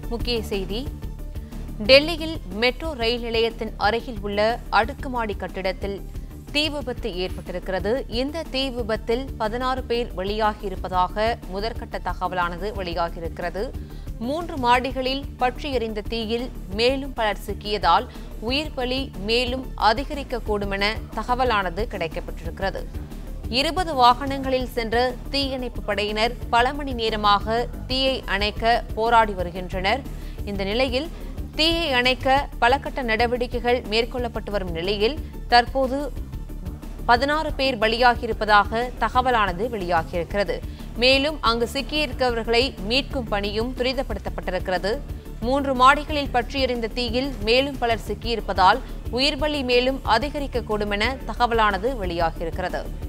முக்கிய செய்தி டெல்லியில் மெட்ரோ ரயில் நிலையத்தின் அருகில் உள்ள அடுக்குமாடி கட்டிடத்தில் தீ விபத்து ஏற்பட்டிருக்கிறது இந்த தீ விபத்தில் பதினாறு பேர் வெளியாகியிருப்பதாக முதற்கட்ட தகவலானது வெளியாகியிருக்கிறது மூன்று மாடிகளில் பற்றி எறிந்த தீயில் மேலும் பலர் சிக்கியதால் உயிர் பலி மேலும் அதிகரிக்கக்கூடும் என தகவலானது கிடைக்கப்பட்டிருக்கிறது இருபது வாகனங்களில் சென்ற தீயணைப்பு படையினர் பல மணி நேரமாக தீயை அணைக்க போராடி வருகின்றனர் இந்த நிலையில் தீயை அணைக்க பல கட்ட நடவடிக்கைகள் மேற்கொள்ளப்பட்டு வரும் நிலையில் தற்போது பதினாறு பேர் பலியாகியிருப்பதாக தகவலானது வெளியாகியிருக்கிறது மேலும் அங்கு சிக்கியிருக்கவர்களை மீட்கும் பணியும் துரிதப்படுத்தப்பட்டிருக்கிறது மூன்று மாடிகளில் பற்றியெறிந்த தீயில் மேலும் பலர் சிக்கியிருப்பதால் உயிர்பலி மேலும் அதிகரிக்கக்கூடும் என தகவலானது வெளியாகியிருக்கிறது